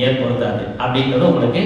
ஏன் பொருந்தாது அப்படிங்கிறது உங்களுக்கு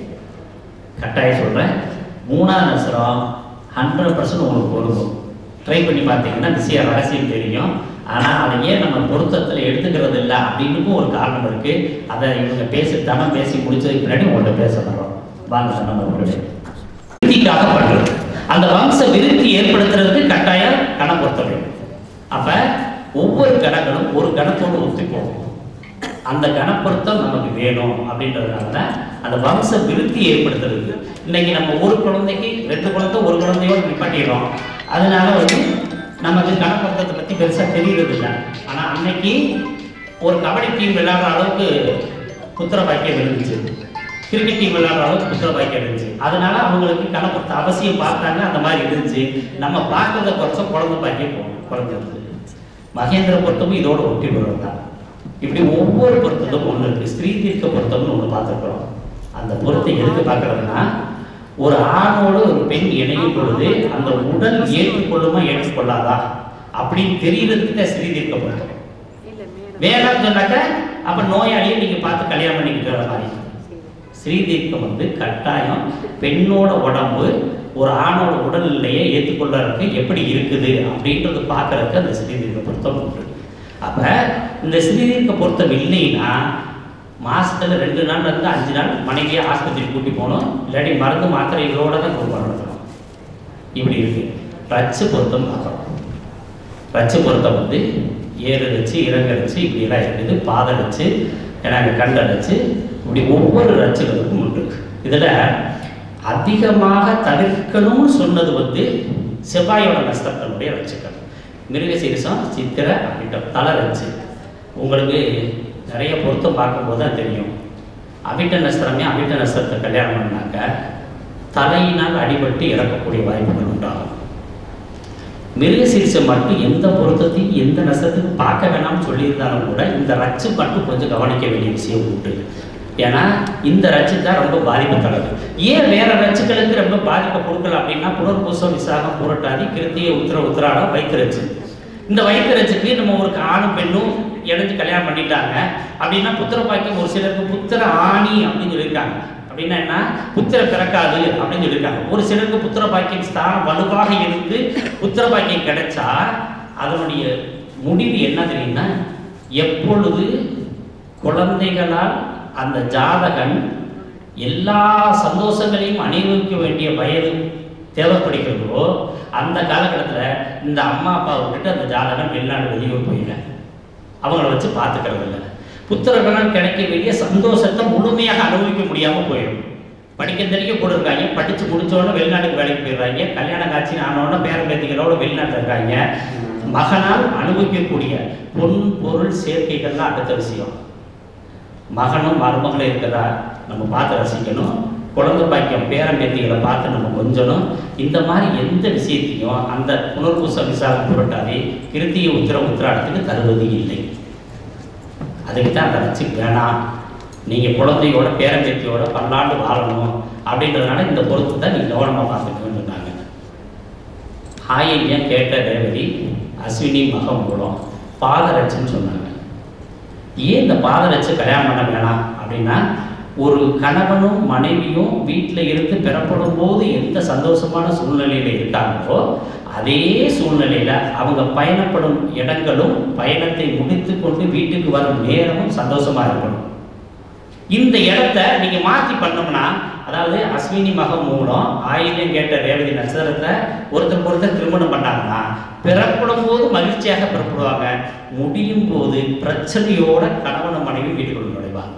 கட்டாயம் சொல்கிறேன் மூணாவது நட்சத்திரம் ஹண்ட்ரட் பர்சன்ட் உங்களுக்கு பொருந்தும் ட்ரை பண்ணி பார்த்தீங்கன்னா விஷயம் ரகசியம் தெரியும் ஆனால் அதை ஏன் நம்ம பொருத்தத்தில் எடுத்துக்கிறது இல்லை அப்படின்னுக்கும் ஒரு காரணம் இருக்குது அதை இவங்க பேசி தனம் பேசி முடிச்சதுக்கு பின்னாடி உங்கள்கிட்ட பேச வர்றோம் வாங்க தனம் அவர்களே விருத்திக்காக பண்ணுறது அந்த வம்ச விருத்தி ஏற்படுத்துறதுக்கு கட்டாயம் கணம் பொருத்த வேண்டும் அப்ப ஒவ்வொரு கணங்களும் ஒரு கணத்தோடு ஒத்தி போகும் அந்த கணப்பொருத்தம் நமக்கு வேணும் அப்படின்றதுனால தான் அந்த வம்ச விருத்தி ஏற்படுத்துறது இன்னைக்கு நம்ம ஒரு குழந்தைக்கு ரெண்டு குழந்தை ஒரு குழந்தையோட நிப்பாட்டிடுறோம் அதனால வந்து நமக்கு கணப்பொருத்தத்தை பத்தி பெருசா தெரியறது இல்லை ஆனா அன்னைக்கு ஒரு கபடி டீம் விளையாடுற அளவுக்கு புத்திர பாக்கியம் இருந்துச்சு கிரிக்கெட் டீம் விளையாடுற அளவுக்கு புத்திர பாக்கியம் இருந்துச்சு அதனால அவங்களுக்கு கணப்பொருத்த அவசியம் பார்த்தாங்க அந்த மாதிரி இருந்துச்சு நம்ம பார்க்கறத குறைச்ச குழந்தை பாக்கியம் போ- குறைஞ்சிருது மகேந்திர பொருத்தமும் இதோட ஒட்டி வருவது தான் இப்படி ஒவ்வொரு பொருத்தத்தும் ஒன்று இருக்கு ஸ்திரீ தீர்க்க பொருத்தம்னு ஒன்று பார்த்துருக்குறோம் அந்த பொருத்தை எதுக்கு பார்க்கறதுன்னா ஒரு ஆணோடு ஒரு பெண் இணையும் பொழுது அந்த உடல் ஏற்றுக்கொள்ளுமா ஏற்றுக்கொள்ளாதா அப்படின்னு தெரியறதுக்கு தான் ஸ்திரீ தீர்க்க பொருத்தம் வேணாம்னு சொன்னாக்க அப்ப நோயாளியை நீங்க பார்த்து கல்யாணம் பண்ணிக்கிற மாதிரி ஸ்ரீதீர்க்கம் வந்து கட்டாயம் பெண்ணோட உடம்பு ஒரு ஆணோட உடல்நிலையை ஏற்றுக்கொள்றதுக்கு எப்படி இருக்குது அப்படின்றது பார்க்கறதுக்கு அந்த ஸ்ரீதீர்க்க பொருத்தம் உண்டு அப்ப இந்த ஸ்ரீதீர்க்க பொருத்தம் இல்லைன்னா மாசத்துல ரெண்டு நாள் இருந்து அஞ்சு நாள் மனைவியை ஆஸ்பத்திரி கூட்டி போகணும் இல்லாட்டி மருந்து மாத்திரைகளோட தான் குடும்பம் நடத்தணும் இப்படி இருக்கு ரச்சு பொருத்தம் பார்க்கணும் ரச்சு பொருத்தம் வந்து ஏறு வச்சு இறங்க வச்சு இப்படி எல்லாம் இருக்குது பாதை வச்சு எனக்கு கண்டடைச்சு இப்படி ஒவ்வொரு ரச்சுகளுக்கும் உண்டு இதில் அதிகமாக தவிர்க்கணும்னு சொன்னது வந்து செவ்வாயோட நஷ்டத்தினுடைய ரச்சுக்கள் மிருகசீரிசம் சித்திரை அவிட்டம் தலை ரச்சு உங்களுக்கு நிறைய பொருத்தம் பார்க்கும்போது தான் தெரியும் அவிட்ட நஸ்திரமே அவிட்ட நஸ்திரத்தை கல்யாணம் பண்ணாக்க தலையினால் அடிபட்டு இறக்கக்கூடிய வாய்ப்புகள் உண்டாகும் மிருகசீரிசம் மட்டும் எந்த பொருத்தத்தையும் எந்த நஷ்டத்துக்கு பார்க்க வேணாம்னு சொல்லியிருந்தாலும் கூட இந்த ரச்சு மட்டும் கொஞ்சம் கவனிக்க வேண்டிய விஷயம் உண்டு ஏன்னா இந்த ரச்சு தான் ரொம்ப பாதிப்பு தருது ஏன் வேற ரச்சுக்களுக்கு ரொம்ப பாதிப்பை கொடுக்கல அப்படின்னா புனர்பூசம் விசாகம் புரட்டாதி கிருத்திய உத்திர உத்திராடம் வைத்து ரச்சு இந்த வயிற்று ரச்சுக்கு நம்ம ஒரு ஆணும் பெண்ணும் இணைஞ்சு கல்யாணம் பண்ணிட்டாங்க அப்படின்னா புத்திர பாக்கியம் ஒரு சிலருக்கு புத்திர ஆணி அப்படின்னு சொல்லியிருக்காங்க அப்படின்னா என்ன புத்திர பிறக்காது அப்படின்னு சொல்லியிருக்காங்க ஒரு சிலருக்கு புத்திர பாக்கியம் ஸ்தானம் வலுவாக இருந்து புத்திர பாக்கியம் கிடைச்சா அதனுடைய முடிவு என்ன தெரியும்னா எப்பொழுது குழந்தைகளால் அந்த ஜாதகன் எல்லா சந்தோஷங்களையும் அனுபவிக்க வேண்டிய வயது தேவைப்படுகிறதோ அந்த காலகட்டத்தில் இந்த அம்மா அப்பா விட்டுட்டு அந்த ஜாதகன் வெளிநாடு வெளியூர் போயிடல அவங்கள வச்சு பார்த்துக்கிறது இல்லை புத்திரகணம் கிடைக்க வேண்டிய சந்தோஷத்தை முழுமையாக அனுபவிக்க முடியாமல் போயிடும் படிக்க தெரிய கூட இருக்காங்க படித்து முடிச்சோடனே வெளிநாட்டுக்கு வேலைக்கு போயிடுறாங்க கல்யாண காட்சி ஆனோடனே பேரன் பேத்திகளோட வெளிநாட்டில் இருக்காங்க மகனால் அனுபவிக்கக்கூடிய பொன் பொருள் சேர்க்கைகள்லாம் அடுத்த விஷயம் மகனும் மருமகளும் இருக்கிறதா நம்ம பார்த்து ரசிக்கணும் குழந்தை பாக்கியம் பேரன் பேத்திகளை பார்த்து நம்ம கொஞ்சணும் இந்த மாதிரி எந்த விஷயத்தையும் அந்த புனர்பூச விசாகம் புரட்டாதே கிருத்திய உத்திர உத்திராடத்துக்கு தருவது இல்லை அதுக்கு தான் அந்த ரச்சு வேணாம் நீங்கள் குழந்தையோட பேரம்பேத்தியோட பல்லாண்டு வாழணும் அப்படின்றதுனால இந்த பொறுத்து தான் நீங்கள் கவனமாக பார்த்துக்கணும்னு சொன்னாங்க ஆயில்யம் கேட்ட ரேவதி அஸ்வினி மகம் மூலம் பாதரட்சன்னு சொன்னாங்க ஏன் இந்த பாதரட்சை கல்யாணம் பண்ண வேணாம் அப்படின்னா ஒரு கணவனும் மனைவியும் வீட்டில் இருந்து பெறப்படும் போது எந்த சந்தோஷமான சூழ்நிலையில் இருக்காங்களோ அதே சூழ்நிலையில் அவங்க பயணப்படும் இடங்களும் பயணத்தை முடித்து கொண்டு வீட்டுக்கு வரும் நேரமும் சந்தோஷமாக இருக்கணும் இந்த இடத்த நீங்க மாத்தி பண்ணோம்னா அதாவது அஸ்வினி மகம் மூலம் ஆயிரம் கேட்ட ரேவதி நட்சத்திரத்தை ஒருத்தருக்கு ஒருத்தர் திருமணம் பண்ணாங்கன்னா பிறப்படும் போது மகிழ்ச்சியாக பிறப்படுவாங்க முடியும் போது பிரச்சனையோட கணவன் மனைவி வீட்டுக்குள்ள நுழைவாங்க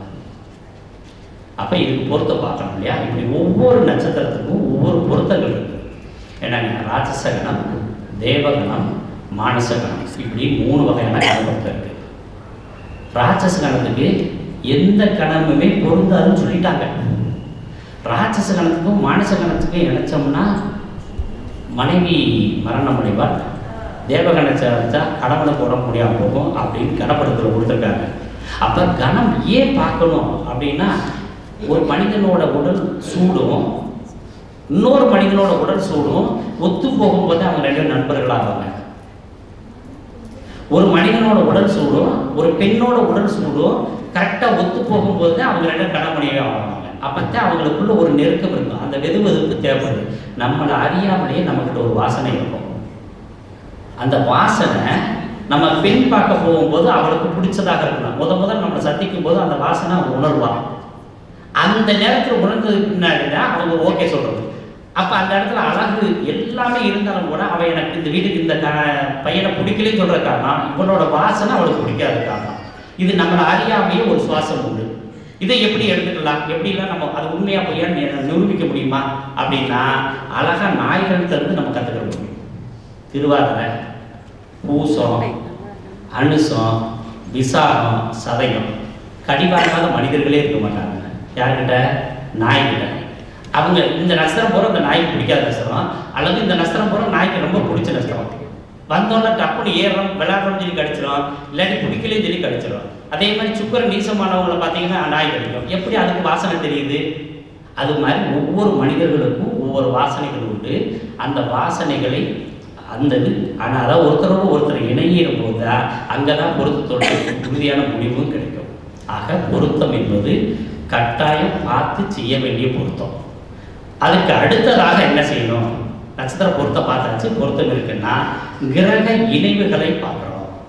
அப்ப இதுக்கு பொருத்தம் பார்க்கணும் இல்லையா இப்படி ஒவ்வொரு நட்சத்திரத்துக்கும் ஒவ்வொரு பொருத்தங்கள் இருக்கு என்னங்க ராட்சசகணம் தேவகணம் மானசகணம் இப்படி மூணு வகையான கணபொருத்தம் இருக்கு ராட்சச கணத்துக்கு எந்த கணமுமே பொருந்தாதுன்னு சொல்லிட்டாங்க ராட்சச கணத்துக்கும் மானச கணத்துக்கும் இணைச்சோம்னா மனைவி மரணம் அடைவார் தேவகணத்தை வச்சா கடவுளுக்கு உடம்பு முடியாமல் போகும் அப்படின்னு கணப்படுத்தல கொடுத்துருக்காங்க அப்போ கணம் ஏன் பார்க்கணும் அப்படின்னா ஒரு மனிதனோட உடல் சூடும் இன்னொரு மனிதனோட உடல் சூடும் ஒத்து போகும்போது அவங்க ரெண்டு நண்பர்களாகுவாங்க ஒரு மனிதனோட உடல் சூடும் ஒரு பெண்ணோட உடல் சூடும் கரெக்டாக ஒத்து போகும்போது தான் அவங்க ரெண்டும் கணமணியாக ஆவாங்க அப்பத்தான் அவங்களுக்குள்ள ஒரு நெருக்கம் இருக்கும் அந்த வெது வெதுப்பு தேவைப்படுது நம்மளை அறியாமலேயே நம்மக்கிட்ட ஒரு வாசனை இருக்கும் அந்த வாசனை நம்ம பெண் பார்க்க போகும்போது அவளுக்கு பிடிச்சதாக இருக்கணும் முத முதல் நம்மளை சந்திக்கும் போது அந்த வாசனை அவன் உணர்வான் அந்த நேரத்தில் உணர்ந்ததுக்கு பின்னாடி தான் அவங்க ஓகே சொல்றது அப்போ அந்த இடத்துல அழகு எல்லாமே இருந்தாலும் கூட அவன் எனக்கு இந்த வீட்டுக்கு இந்த க- பையனை பிடிக்கலன்னு சொல்ற காரணம் இவனோட வாசனை அவளுக்கு பிடிக்காத காரணம் இது நம்மளை அறியாமையே ஒரு சுவாசம் உண்டு இதை எப்படி எடுத்துக்கலாம் எப்படிலாம் நம்ம அது உண்மையா பொய்யா நிரூபிக்க முடியுமா அப்படின்னா அழகா நாய்கள்கிட்ட இருந்து நம்ம கற்றுக்க முடியும் திருவாதிரை பூசம் அனுசம் விசாகம் சதயம் கடிவாங்காத மனிதர்களே இருக்க மாட்டாங்க யார்கிட்ட நாய்கிட்ட அவங்க இந்த நஸ்திரம் போகிற அந்த நாய்க்கு பிடிக்காத நஸ்திரம் அல்லது இந்த நஸ்திரம் போகிற நாய்க்கு ரொம்ப பிடிச்ச நஸ்திரம் வந்தோன்னே டப்புனு ஏறுறோம் விளையாடுறோம்னு சொல்லி கடிச்சிடும் இல்லாட்டி பிடிக்கலையும் சொல்லி கடிச்சிடும் அதே மாதிரி சுக்கர நீசமானவங்களை பார்த்தீங்கன்னா நாய் கடிக்கும் எப்படி அதுக்கு வாசனை தெரியுது அது மாதிரி ஒவ்வொரு மனிதர்களுக்கும் ஒவ்வொரு வாசனைகள் உண்டு அந்த வாசனைகளை அந்த இது ஆனால் அதாவது ஒருத்தரோட ஒருத்தர் இணையிற போது தான் அங்கே தான் பொருத்தத்தோட உறுதியான முடிவும் கிடைக்கும் ஆக பொருத்தம் என்பது கட்டாயம் பார்த்து செய்ய வேண்டிய பொருத்தம் அதுக்கு அடுத்ததாக என்ன செய்யணும் நட்சத்திர பொருத்தம் பார்த்தாச்சு பொருத்தம் இருக்குன்னா கிரக இணைவுகளை பார்க்குறோம்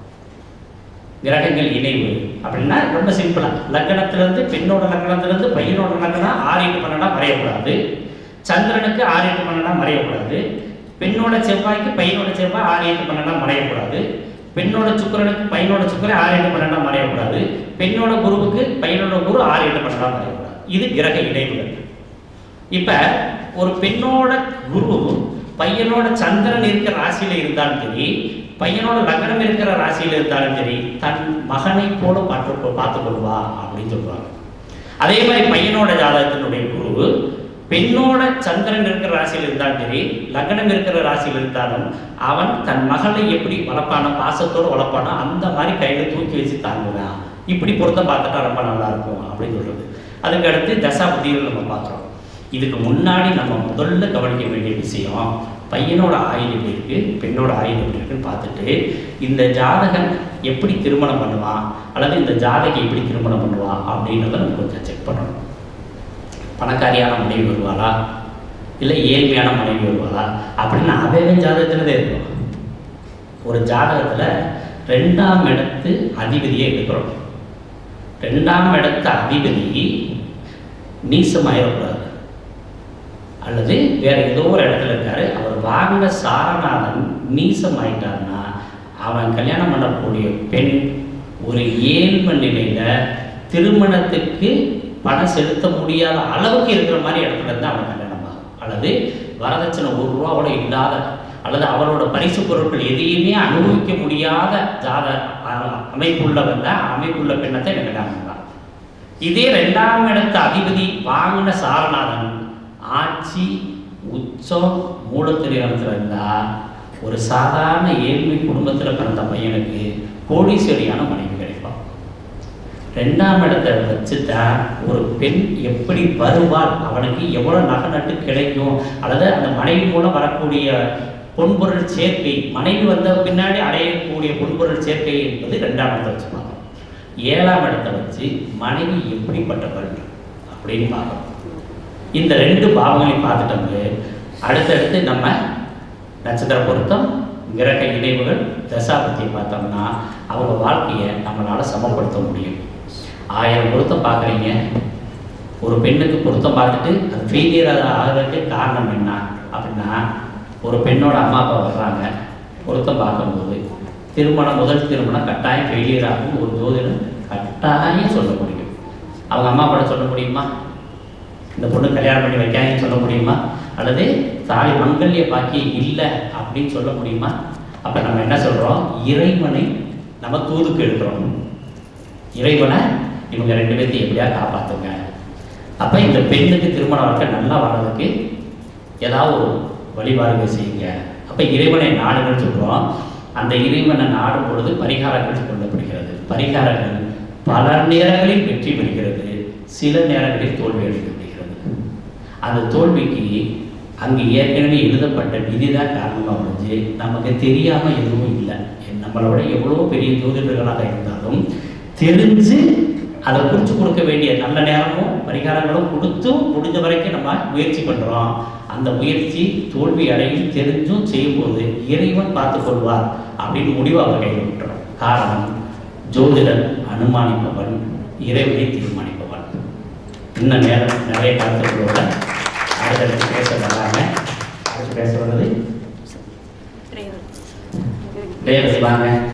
கிரகங்கள் இணைவு அப்படின்னா ரொம்ப சிம்பிளா லக்னத்திலிருந்து பெண்ணோட லக்னத்திலிருந்து பையனோட லக்னம் ஆறு எட்டு பன்னெண்டா மறையக்கூடாது சந்திரனுக்கு ஆறு எட்டு பன்னெண்டா மறையக்கூடாது பெண்ணோட செவ்வாய்க்கு பையனோட செவ்வாய் ஆறு எட்டு பன்னெண்டா மறையக்கூடாது பெண்ணோட சுக்கிரனுக்கு பையனோட சுக்கிரன் ஆறு எட்டு பன்னெண்டா மறையக்கூடாது பெண்ணோட குருவுக்கு பையனோட குரு ஆறு எட்டு பன்னெண்டா மறையக்கூடாது இது கிரக இணைவுகள் இப்ப ஒரு பெண்ணோட குரு பையனோட சந்திரன் இருக்கிற ராசியில இருந்தாலும் சரி பையனோட லக்னம் இருக்கிற ராசியில இருந்தாலும் சரி தன் மகனை போல பார்த்து பார்த்து கொள்வா அப்படின்னு சொல்றாங்க அதே மாதிரி பையனோட ஜாதகத்தினுடைய குரு பெண்ணோட சந்திரன் இருக்கிற ராசியில் இருந்தாலும் சரி லக்னம் இருக்கிற ராசியில் இருந்தாலும் அவன் தன் மகளை எப்படி வளர்ப்பானோ பாசத்தோடு வளர்ப்பானோ அந்த மாதிரி கையில தூக்கி வச்சு தாங்குவான் இப்படி பொருத்தம் பார்த்துட்டா ரொம்ப நல்லா இருக்கும் அப்படின்னு சொல்றது அதுக்கு அடுத்து தசாபதிகள் நம்ம பார்க்குறோம் இதுக்கு முன்னாடி நம்ம முதல்ல கவனிக்க வேண்டிய விஷயம் பையனோட ஆயுள் எப்படி இருக்கு பெண்ணோட ஆயுள் எப்படி இருக்குன்னு பார்த்துட்டு இந்த ஜாதகன் எப்படி திருமணம் பண்ணுவான் அல்லது இந்த ஜாதகி எப்படி திருமணம் பண்ணுவா அப்படின்றத நம்ம கொஞ்சம் செக் பண்ணணும் பணக்காரியான மனைவி வருவாளா இல்லை ஏழ்மையான மனைவி வருவாளா அப்படின்னு அவன் ஜாதகத்தில் தான் இருக்கும் ஒரு ஜாதகத்தில் ரெண்டாம் இடத்து அதிபதியை எடுக்கிறோம் ரெண்டாம் இடத்து அதிபதி நீசமாயிடக்கூடாது அல்லது வேற ஏதோ ஒரு இடத்துல இருக்காரு அவர் வாங்கின சாரநாதன் நீசமாயிட்டார்னா அவன் கல்யாணம் பண்ணக்கூடிய பெண் ஒரு ஏழ்மை நிலையில திருமணத்துக்கு பணம் செலுத்த முடியாத அளவுக்கு இருக்கிற மாதிரி இடத்துல இருந்து அவன் கல்யாணம் ஆகும் அல்லது வரதட்சணை ஒரு ரூபா கூட இல்லாத அல்லது அவரோட பரிசு பொருட்கள் எதையுமே அனுபவிக்க முடியாத ஜாத அ- அமைப்புள்ளவன் தான் அமைப்புள்ள பெண்ணத்தை எனக்கு கல்யாணம் பண்ணலாம் இதே ரெண்டாம் இடத்து அதிபதி வாங்கின சாரநாதன் ஆட்சி உச்சம் மூலத்திரிகாலத்தில் இருந்தா ஒரு சாதாரண ஏழ்மை குடும்பத்தில் பிறந்த பையனுக்கு கோடீஸ்வரியான மனைவி கிடைப்பான் ரெண்டாம் இடத்தை வச்சுதான் ஒரு பெண் எப்படி வருவாள் அவனுக்கு எவ்வளோ நகை நட்டு கிடைக்கும் அல்லது அந்த மனைவி மூலம் வரக்கூடிய பொன்பொருள் சேர்க்கை மனைவி வந்த பின்னாடி அடையக்கூடிய பொன்பொருள் சேர்க்கை என்பது ரெண்டாம் இடத்தை வச்சு பார்க்கணும் ஏழாம் இடத்தை வச்சு மனைவி எப்படிப்பட்டவள் அப்படின்னு பார்க்கணும் இந்த ரெண்டு பாவங்களையும் பார்த்துட்டோம்ல அடுத்தடுத்து நம்ம நட்சத்திர பொருத்தம் கிரக இணைவுகள் தசாபத்தியை பார்த்தோம்னா அவங்க வாழ்க்கையை நம்மளால் சமப்படுத்த முடியும் ஆயிரம் பொருத்தம் பார்க்குறீங்க ஒரு பெண்ணுக்கு பொருத்தம் பார்த்துட்டு அது ஃபெயிலியர் ஆகிறதுக்கு காரணம் என்ன அப்படின்னா ஒரு பெண்ணோட அம்மா அப்பா வர்றாங்க பொருத்தம் பார்க்கும்போது திருமணம் முதல் திருமணம் கட்டாயம் ஃபெயிலியர் ஆகும் ஒரு ஜோதிடம் கட்டாயம் சொல்ல முடியும் அவங்க அம்மா அப்பா சொல்ல முடியுமா இந்த பொண்ணு கல்யாணம் பண்ணி வைக்காங்கன்னு சொல்ல முடியுமா அல்லது தாலி மங்கல்ய பாக்கியம் இல்லை அப்படின்னு சொல்ல முடியுமா அப்போ நம்ம என்ன சொல்கிறோம் இறைவனை நம்ம தூதுக்கு எடுக்கிறோம் இறைவனை இவங்க ரெண்டு பேர்த்தையும் எப்படியா காப்பாற்றுங்க அப்போ இந்த பெண்ணுக்கு திருமண வாழ்க்கை நல்லா வர்றதுக்கு ஏதாவது ஒரு வழிபாடுகள் செய்யுங்க அப்போ இறைவனை நாடுகள் சொல்கிறோம் அந்த இறைவனை நாடும் பொழுது பரிகாரங்கள் சொல்லப்படுகிறது பரிகாரங்கள் பல நேரங்களில் வெற்றி பெறுகிறது சில நேரங்களில் தோல்வி அளிக்கப்படுகிறது அந்த தோல்விக்கு அங்கே ஏற்கனவே எழுதப்பட்ட விதி தான் காரணமாக முடிஞ்சு நமக்கு தெரியாமல் எதுவும் இல்லை என்ன நம்மளை விட எவ்வளோ பெரிய ஜோதிடர்களாக இருந்தாலும் தெரிஞ்சு அதை குறித்து கொடுக்க வேண்டிய நல்ல நேரமும் பரிகாரங்களும் கொடுத்தும் முடிஞ்ச வரைக்கும் நம்ம முயற்சி பண்ணுறோம் அந்த முயற்சி தோல்வி அடையும் தெரிஞ்சும் செய்யும்போது இறைவன் பார்த்துக் கொள்வார் அப்படின்னு முடிவு அவர் கையில் விட்டுறோம் காரணம் ஜோதிடன் அனுமானிப்பவன் இறைவனை தீர்மானிப்பவன் இன்னும் நேரம் நிறைய கருத்துக்களோட அடுத்தடுத்து பேச வராங்க அடுத்து பேச வர்றது ரேவதி வாங்க